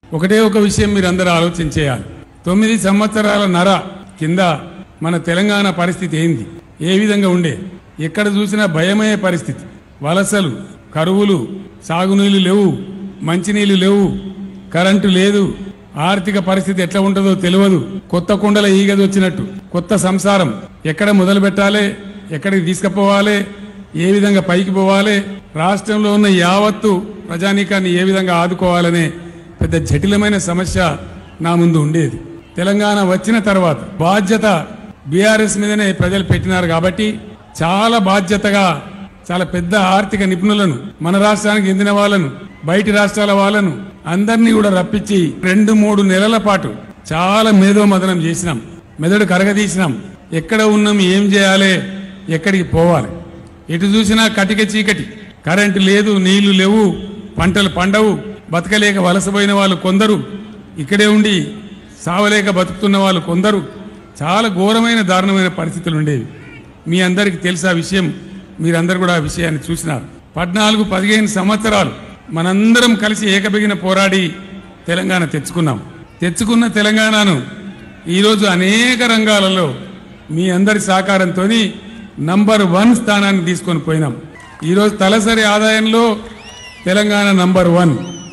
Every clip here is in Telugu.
ఒకటే ఒక విషయం మీరు అందరూ ఆలోచన చేయాలి తొమ్మిది సంవత్సరాల నర కింద మన తెలంగాణ పరిస్థితి ఏంది ఏ విధంగా ఉండే ఎక్కడ చూసినా భయమయ్యే పరిస్థితి వలసలు కరువులు సాగునీళ్లు లేవు మంచినీళ్లు లేవు కరెంటు లేదు ఆర్థిక పరిస్థితి ఎట్లా ఉంటుందో తెలియదు కొత్త కుండల ఈగది వచ్చినట్టు కొత్త సంసారం ఎక్కడ మొదలు పెట్టాలి ఎక్కడికి తీసుకుపోవాలి ఏ విధంగా పైకి పోవాలి రాష్ట్రంలో ఉన్న యావత్తు ప్రజానీకాన్ని ఏ విధంగా ఆదుకోవాలనే పెద్ద జటిలమైన సమస్య నా ముందు ఉండేది తెలంగాణ వచ్చిన తర్వాత బాధ్యత బీఆర్ఎస్ మీదనే ప్రజలు పెట్టినారు కాబట్టి చాలా బాధ్యతగా చాలా పెద్ద ఆర్థిక నిపుణులను మన రాష్ట్రానికి చెందిన వాళ్ళను బయటి రాష్ట్రాల వాళ్ళను అందరినీ కూడా రప్పించి రెండు మూడు నెలల పాటు చాలా మేధోమదనం చేసినాం మెదడు కరగదీసినాం ఎక్కడ ఉన్నాం ఏం చేయాలి ఎక్కడికి పోవాలి ఎటు చూసినా కటిక చీకటి కరెంటు లేదు నీళ్లు లేవు పంటలు పండవు బతకలేక వలసపోయిన వాళ్ళు కొందరు ఇక్కడే ఉండి సావలేక బతుకుతున్న వాళ్ళు కొందరు చాలా ఘోరమైన దారుణమైన పరిస్థితులు ఉండేవి మీ అందరికీ తెలుసా విషయం మీరందరూ కూడా ఆ విషయాన్ని చూసినారు పద్నాలుగు పదిహేను సంవత్సరాలు మనందరం కలిసి ఏకబిగిన పోరాడి తెలంగాణ తెచ్చుకున్నాం తెచ్చుకున్న తెలంగాణను ఈరోజు అనేక రంగాలలో మీ అందరి సహకారంతో నంబర్ వన్ స్థానాన్ని తీసుకొని పోయినాం ఈరోజు తలసరి ఆదాయంలో తెలంగాణ నంబర్ వన్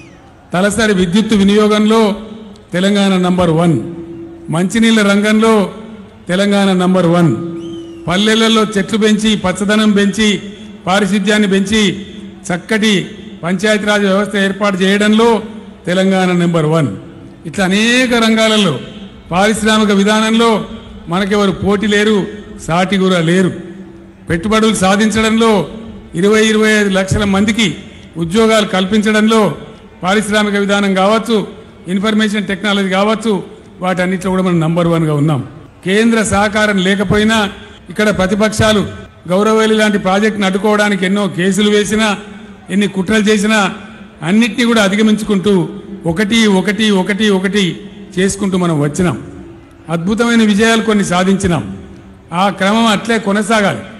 తలసరి విద్యుత్ వినియోగంలో తెలంగాణ నంబర్ వన్ మంచినీళ్ళ రంగంలో తెలంగాణ నంబర్ వన్ పల్లెలలో చెట్లు పెంచి పచ్చదనం పెంచి పారిశుద్ధ్యాన్ని పెంచి చక్కటి పంచాయతీరాజ్ వ్యవస్థ ఏర్పాటు చేయడంలో తెలంగాణ నెంబర్ వన్ ఇట్లా అనేక రంగాలలో పారిశ్రామిక విధానంలో మనకెవరు పోటీ లేరు సాటి కూడా లేరు పెట్టుబడులు సాధించడంలో ఇరవై ఇరవై ఐదు లక్షల మందికి ఉద్యోగాలు కల్పించడంలో పారిశ్రామిక విధానం కావచ్చు ఇన్ఫర్మేషన్ టెక్నాలజీ కావచ్చు వాటన్నిటిలో కూడా మనం నంబర్ వన్గా ఉన్నాం కేంద్ర సహకారం లేకపోయినా ఇక్కడ ప్రతిపక్షాలు గౌరవేలి లాంటి ప్రాజెక్టును అడ్డుకోవడానికి ఎన్నో కేసులు వేసినా ఎన్ని కుట్రలు చేసినా అన్నిటినీ కూడా అధిగమించుకుంటూ ఒకటి ఒకటి ఒకటి ఒకటి చేసుకుంటూ మనం వచ్చినాం అద్భుతమైన విజయాలు కొన్ని సాధించినాం ఆ క్రమం అట్లే కొనసాగాలి